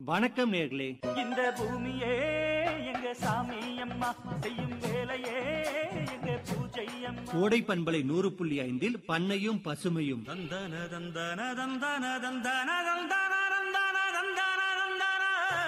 வணக்கம் நேர்களே இந்த பூமியே எங்க சாமி அம்மா செய்யும் வேலையே எங்க பூஜை அம்மா கோடை பண்பலை நூறு புள்ளி ஐந்தில் பண்ணையும் பசுமையும் தந்தன தந்தன தந்தன தந்தன தந்தன தந்தன தந்தன தந்தன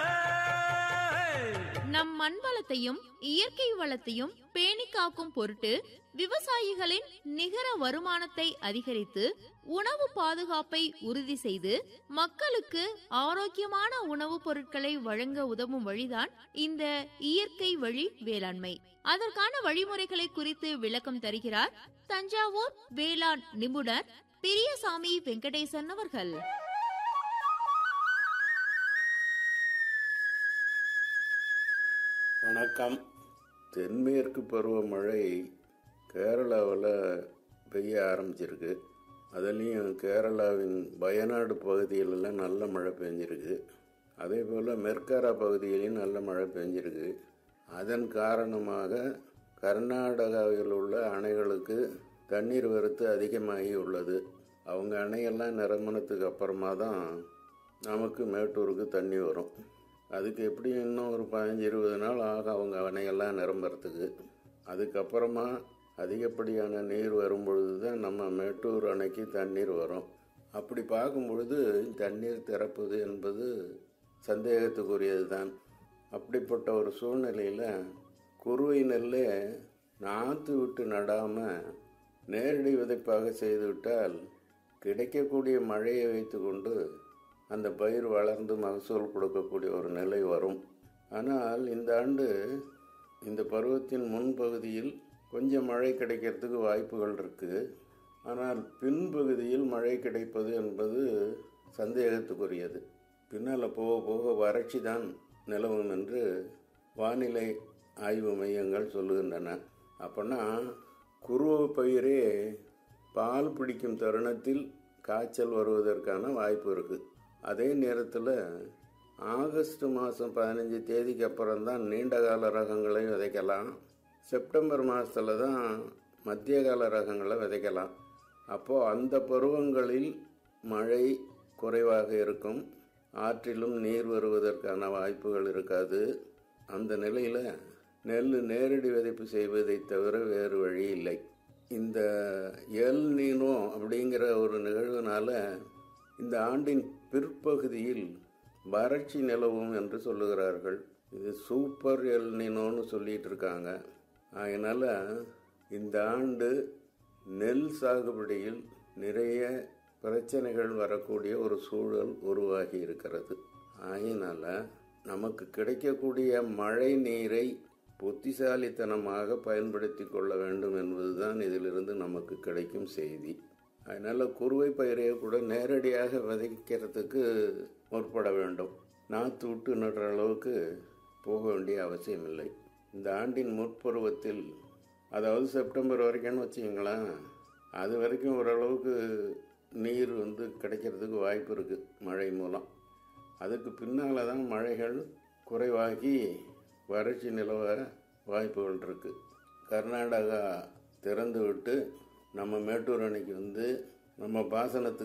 நம் மண் வளத்தையும் இயற்கை வளத்தையும் பேணி காக்கும் பொருட்டு விவசாயிகளின் நிகர வருமானத்தை அதிகரித்து உணவு பாதுகாப்பை உறுதி செய்து மக்களுக்கு ஆரோக்கியமான உணவுப் பொருட்களை வழங்க உதவும் வழிதான் இந்த இயற்கை வழி வேளாண்மை அதற்கான வழிமுறைகளை குறித்து விளக்கம் தருகிறார் தஞ்சாவூர் வேளாண் நிபுணர் பெரியசாமி வெங்கடேசன் அவர்கள் வணக்கம் தென்மேற்கு பருவமழை கேரளாவில் பெய்ய ஆரம்பிச்சிருக்கு அதுலேயும் கேரளாவின் வயநாடு பகுதியிலெல்லாம் நல்ல மழை பெஞ்சிருக்கு அதே போல் மெர்காரா பகுதியிலையும் நல்ல மழை பெஞ்சிருக்கு அதன் காரணமாக கர்நாடகாவில் உள்ள அணைகளுக்கு தண்ணீர் வரத்து அதிகமாகி உள்ளது அவங்க அணையெல்லாம் நிரம்பினதுக்கு அப்புறமா தான் நமக்கு மேட்டூருக்கு தண்ணி வரும் அதுக்கு எப்படி இன்னும் ஒரு பதினஞ்சு இருபது நாள் ஆகும் அவங்க அணையெல்லாம் நிரம்புறதுக்கு அதுக்கப்புறமா அதிகப்படியான நீர் வரும் பொழுது தான் நம்ம மேட்டூர் அணைக்கு தண்ணீர் வரும் அப்படி பார்க்கும் பொழுது தண்ணீர் திறப்பது என்பது சந்தேகத்துக்குரியது தான் அப்படிப்பட்ட ஒரு சூழ்நிலையில் குறுவை நெல்லை நாற்று விட்டு நடாமல் நேரடி விதைப்பாக செய்துவிட்டால் கிடைக்கக்கூடிய மழையை வைத்துக்கொண்டு அந்த பயிர் வளர்ந்து மகசூல் கொடுக்கக்கூடிய ஒரு நிலை வரும் ஆனால் இந்த ஆண்டு இந்த பருவத்தின் முன்பகுதியில் கொஞ்சம் மழை கிடைக்கிறதுக்கு வாய்ப்புகள் இருக்குது ஆனால் பின்பகுதியில் மழை கிடைப்பது என்பது சந்தேகத்துக்குரியது பின்னால் போக போக வறட்சி தான் நிலவும் என்று வானிலை ஆய்வு மையங்கள் சொல்லுகின்றன அப்படின்னா குருவ பயிரே பால் பிடிக்கும் தருணத்தில் காய்ச்சல் வருவதற்கான வாய்ப்பு இருக்குது அதே நேரத்தில் ஆகஸ்ட் மாதம் பதினஞ்சு தேதிக்கு அப்புறம் தான் நீண்ட கால ரகங்களை விதைக்கலாம் செப்டம்பர் மாதத்தில் தான் மத்திய கால ரகங்களை விதைக்கலாம் அப்போது அந்த பருவங்களில் மழை குறைவாக இருக்கும் ஆற்றிலும் நீர் வருவதற்கான வாய்ப்புகள் இருக்காது அந்த நிலையில் நெல் நேரடி விதைப்பு செய்வதை தவிர வேறு வழி இல்லை இந்த எல் நீனோ அப்படிங்கிற ஒரு நிகழ்வுனால இந்த ஆண்டின் பிற்பகுதியில் வறட்சி நிலவும் என்று சொல்லுகிறார்கள் இது சூப்பர் எல் நீனோன்னு சொல்லிட்டு இருக்காங்க அதனால இந்த ஆண்டு நெல் சாகுபடியில் நிறைய பிரச்சனைகள் வரக்கூடிய ஒரு சூழல் உருவாகி இருக்கிறது ஆகையினால நமக்கு கிடைக்கக்கூடிய மழை நீரை புத்திசாலித்தனமாக பயன்படுத்தி கொள்ள வேண்டும் என்பதுதான் இதிலிருந்து நமக்கு கிடைக்கும் செய்தி அதனால் குறுவை பயிரை கூட நேரடியாக விதைக்கிறதுக்கு முற்பட வேண்டும் நாற்று விட்டு நடுற அளவுக்கு போக வேண்டிய அவசியம் இல்லை இந்த ஆண்டின் முற்பருவத்தில் அதாவது செப்டம்பர் வரைக்கும்னு வச்சுங்களேன் அது வரைக்கும் ஓரளவுக்கு நீர் வந்து கிடைக்கிறதுக்கு வாய்ப்பு இருக்குது மழை மூலம் அதுக்கு பின்னால் தான் மழைகள் குறைவாகி வறட்சி நிலவ வாய்ப்புகள் இருக்குது கர்நாடகா திறந்து விட்டு நம்ம மேட்டூர் அணைக்கு வந்து நம்ம பாசனத்துக்கு